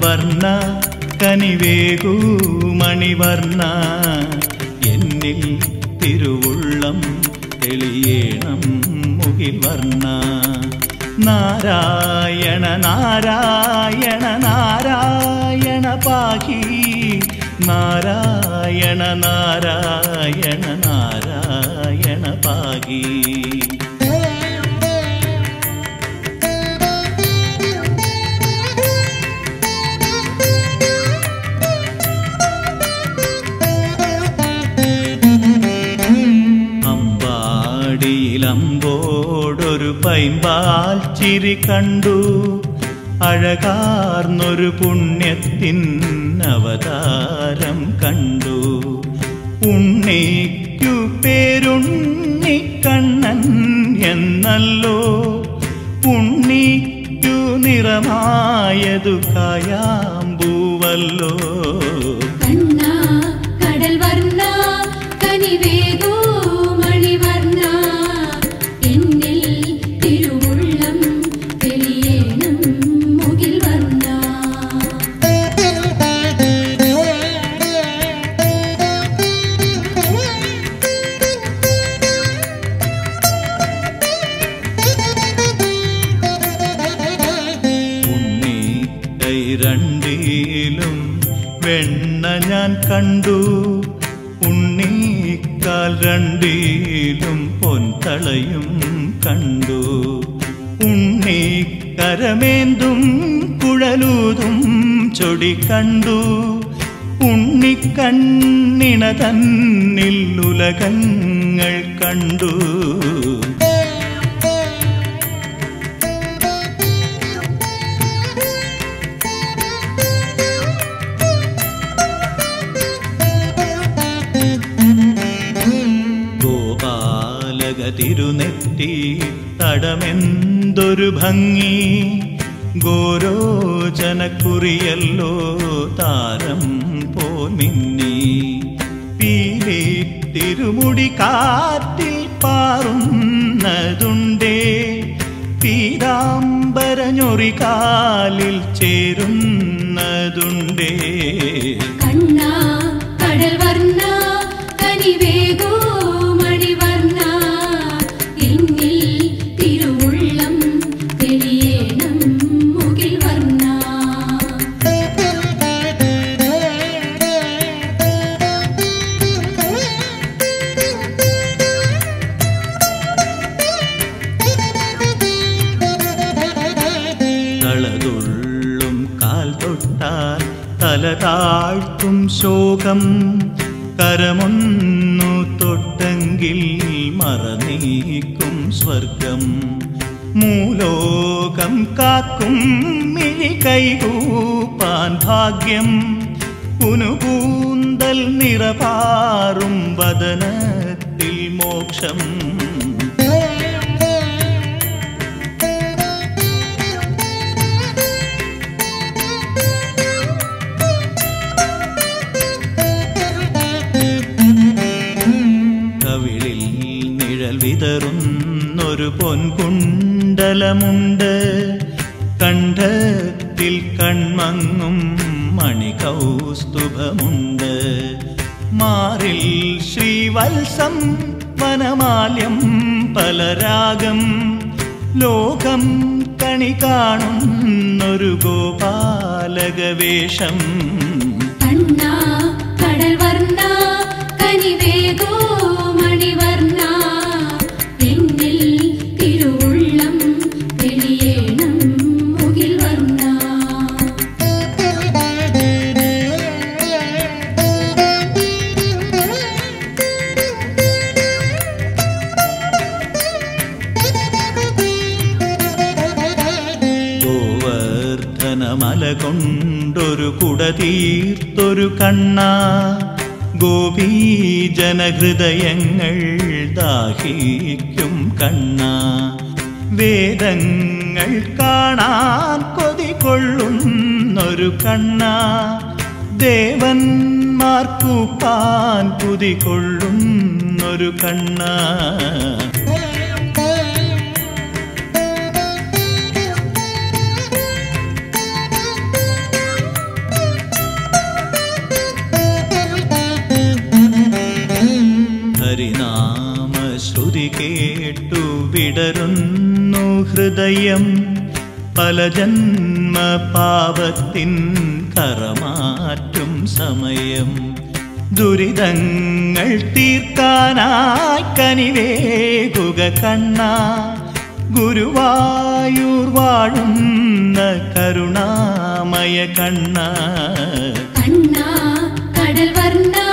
വർണ്ണ കനിവേകൂ മണിവർണ്ണ എന്നിൽ തിരുവുള്ളം തെളിയേണം മുകിൽ വർണ്ണ നാരായണ നാരായണ നാരായണ പാഹി നാരായണ നാരായണ നാരായണ പാഹി അമ്പാടിയിലമ്പോടൊരു പൈമ്പാൽ ചിരി കണ്ടു അഴകാർന്നൊരു പുണ്യത്തിൻ അവതാരം കണ്ടു ഉണ്ണിക്കു പേരുണ്ണിക്കണ്ണൻ എന്നല്ലോ ഉണ്ണിക്കു നിറമായതു കായാമ്പൂവല്ലോ കണ്ണ കടൽ വർണ്ണ കനിവേകോ മണിവർണ്ണ എന്നിൽ തിരുവുള്ളം തെളിയേണം മുകിൽ വർണ്ണ ഉണ്ണി കൈ രണ്ടിലും വെണ്ണ ഞാൻ കണ്ടു ഉണ്ണിക്കാൽ രണ്ടിലും പൊൻതളയും കണ്ടു ഉണ്ണി കരമേന്തും കുഴലൂതും ചൊടി കണ്ടു ഉണ്ണിക്കണ്ണിണ തന്നിൽ ഉലകങ്ങൾ കണ്ടു ഗോപാലക തിരുനെറ്റി തടമെന്തൊരു ഭംഗി ഗോരോചനക്കുറിയല്ലോ താരം പോൽ മിന്നി പീലി തിരുമുടി കാറ്റിൽ പാറുന്നതുണ്ടേ പീതാംബരഞ്ഞൊറി കാലിൽ ചേരുന്നതുണ്ടേ കണ്ണ കടൽ വർണ്ണ കനിവേകോ മണിവർണ്ണ എന്നിൽ തിരുവുള്ളം തെളിയേണം മുകിൽ വർണ്ണ തളതുള്ളും കാൽ തൊട്ടാൽ തല താഴ്ത്തും ശോകം കരമൊന്നു തൊട്ടെങ്കിൽ മറനീക്കും സ്വർഗം മൂലോകം കാക്കും മിഴി കൈകൂപ്പാൻ ഭാഗ്യം പുനുകൂന്തൽ നിറപാറും വദനത്തിൽ മോക്ഷം കവിളിൽ നിഴൽ വിതറുന്നൊരു പൊൻകുണ്ടലമുണ്ട് കണ്ഠത്തിൽ കൺമങ്ങും മണികൗസ്തുഭമുണ്ട് മാറിൽ ശ്രീവത്സം വനമാല്യം പലരാഗം ലോകം കണി കാണുന്നൊരു ഗോപാലകവേഷം കണ്ണ കടൽ വർണ്ണ കനിവേകോ മണിവർണ്ണ എന്നിൽ തിരുവുള്ളം തെളിയേണം മുകിൽ വർണ്ണ ഗോവർദ്ധനമല കൊണ്ടൊരു കുട തീർത്തൊരു കണ്ണ ഗോപീജനഹൃദയങ്ങൾ ദാഹിക്കും കണ്ണ വേദങ്ങൾ കാണാൻ കൊതി കൊള്ളുന്നൊരു കണ്ണ ദേവന്മാർക്കു പാൻ കുതി കൊള്ളുന്നൊരു കണ്ണ ഹൃദയം പല ജന്മ പാപത്തിൻ കറമാറ്റും സമയം ദുരിതങ്ങൾ തീർക്കാനായി കനിവേകുക കണ്ണ ഗുരുവായൂർ വാഴുന്ന കരുണാമയ കണ്ണ കണ്ണാ കടൽ വർണ്ണ